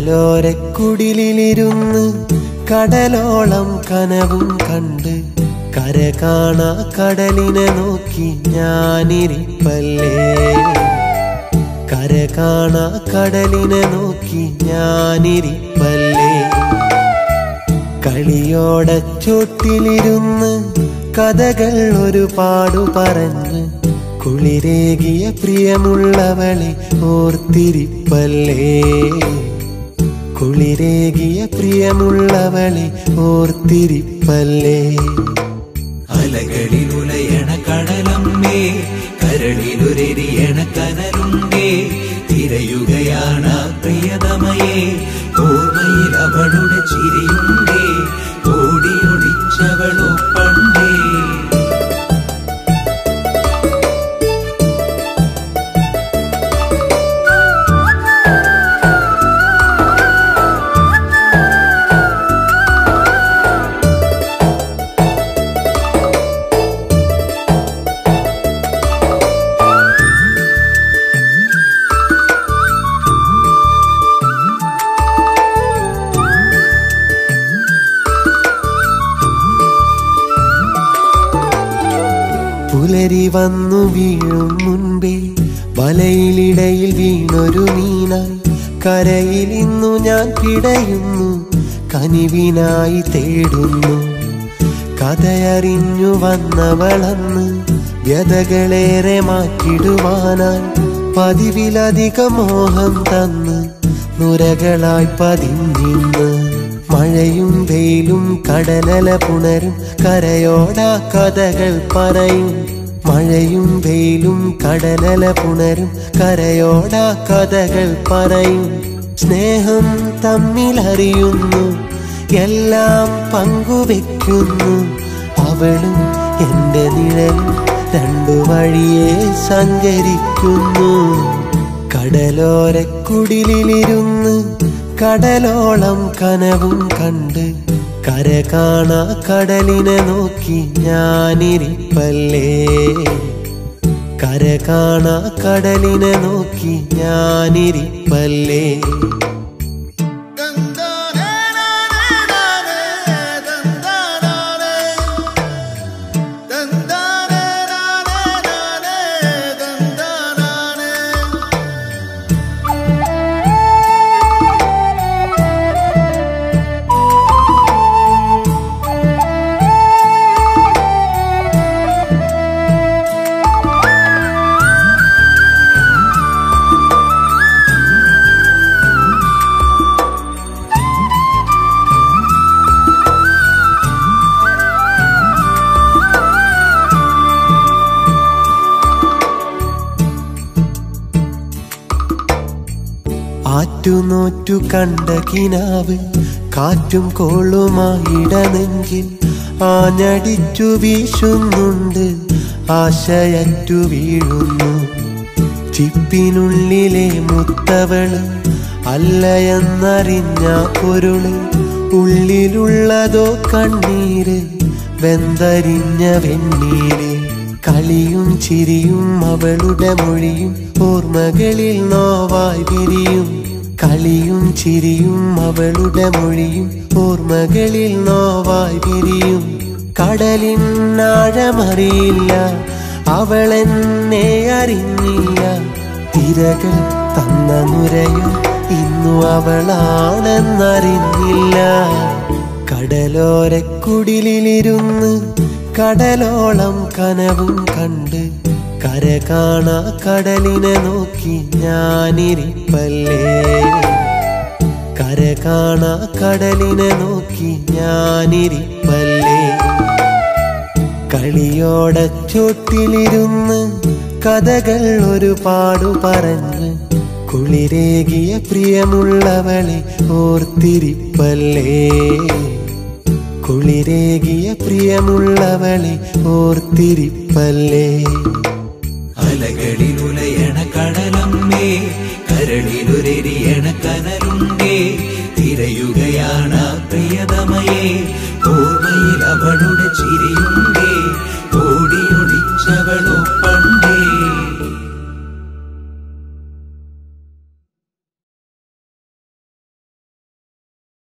കടലോരക്കുടിലിരുന്ന് കടലോളം കനവും കണ്ട് കര കാണാ കടലിനെ നോക്കി ഞാനിരിപ്പല്ലേ കര കാണാ കടലിനെ നോക്കി ഞാനിരിപ്പല്ലേ കളിയോടെ ചോട്ടിലിരുന്ന് കഥകൾ ഒരുപാടു പറഞ്ഞ് കുളിരേകിയ പ്രിയമുള്ളവളെ ഓർത്തിരിപ്പല്ലേ കുളിരേകിയ പ്രിയമുള്ളവളെ ഓർത്തിരിപ്പല്ലേ അലകളിൽ ഉലയണ കടലമ്മേ കരളിലൊരെരിയണ കനലുണ്ടേ തിരയുകയാണ് ആ പ്രിയതമയെ ഓർമ്മയിൽ അവളുടെ ചിരിയുണ്ടേ ഓടിയൊളിച്ചവളോ പണ്ടേ പുലരി വന്നു വീഴും മുൻപേ വലയിലിടയിൽ വീണൊരു മീനായി കരയിൽ ഇന്നു ഞാൻ പിടയുന്നു കനിവിനായി തേടുന്നു കഥയറിഞ്ഞു വന്നവളന്ന് വ്യതകളേറെ മാറ്റിടുവാനായി പതിവിലധികം മോഹം തന്ന് നുരകളായി പതിഞ്ഞിന്ന് മഴയും വെയിലും കടലല പുണരും കരയോടാ കഥകൾ പറയും മഴയും വെയിലും കടലല പുണരും കരയോടാ കഥകൾ പറയും സ്നേഹം തമ്മിലറിയുന്നു എല്ലാം പങ്കുവെക്കുന്നു അവളും എന്റെ നിഴലും രണ്ടു വഴിയെ സഞ്ചരിക്കുന്നു കടലോരക്കുടിലിരുന്ന് കടലോളം കനവും കണ്ട് കര കാണാ കടലിനെ നോക്കി ഞാനിരിപ്പല്ലേ കര കാണാ കടലിനെ നോക്കി ഞാനിരിപ്പല്ലേ ആറ്റുനോറ്റു കണ്ട കിനാവ് കാറ്റും കോളുമായിടനെങ്കിൽ ആഞ്ഞടിച്ചു വീശുന്നുണ്ട് ആശയറ്റു വീഴുന്നു ചിപ്പിനുള്ളിലെ മുത്തവള് അല്ലയെന്നറിഞ്ഞ പൊരുള് ഉള്ളിലുള്ളതോ കണ്ണീര് വെന്തരിഞ്ഞ വെണ്ണീര് കളിയും ചിരിയും അവളുടെ മൊഴിയും ഓർമ്മകളിൽ നോവായി വിരിയും കളിയും ചിരിയും അവളുടെ മൊഴിയും ഓർമ്മകളിൽ നോവായി വിരിയും കടലിൻ ആഴമറിയില്ല അവളെന്നെ അറിഞ്ഞില്ല തിരകൾ തന്ന നുരയോ ഇന്നു അവളാണെന്നറിഞ്ഞില്ല കടലോരക്കുടിലിരുന്ന് കടലോളം കനവും കണ്ട് കര കാണാ കടലിനെ നോക്കി ഞാനിരിപ്പല്ലേ കര കാണാ കടലിനെ നോക്കി ഞാനിരിപ്പല്ലേ കളിയോടെ ചോട്ടിലിരുന്ന് കഥകൾ ഒരുപാടു പറഞ്ഞ് കുളിരേകിയ പ്രിയമുള്ളവളെ ഓർത്തിരിപ്പല്ലേ കുളിരേകിയ പ്രിയമുള്ളവളെ ഓർത്തിരിപ്പല്ലേ അലകളിൽ ഉലയ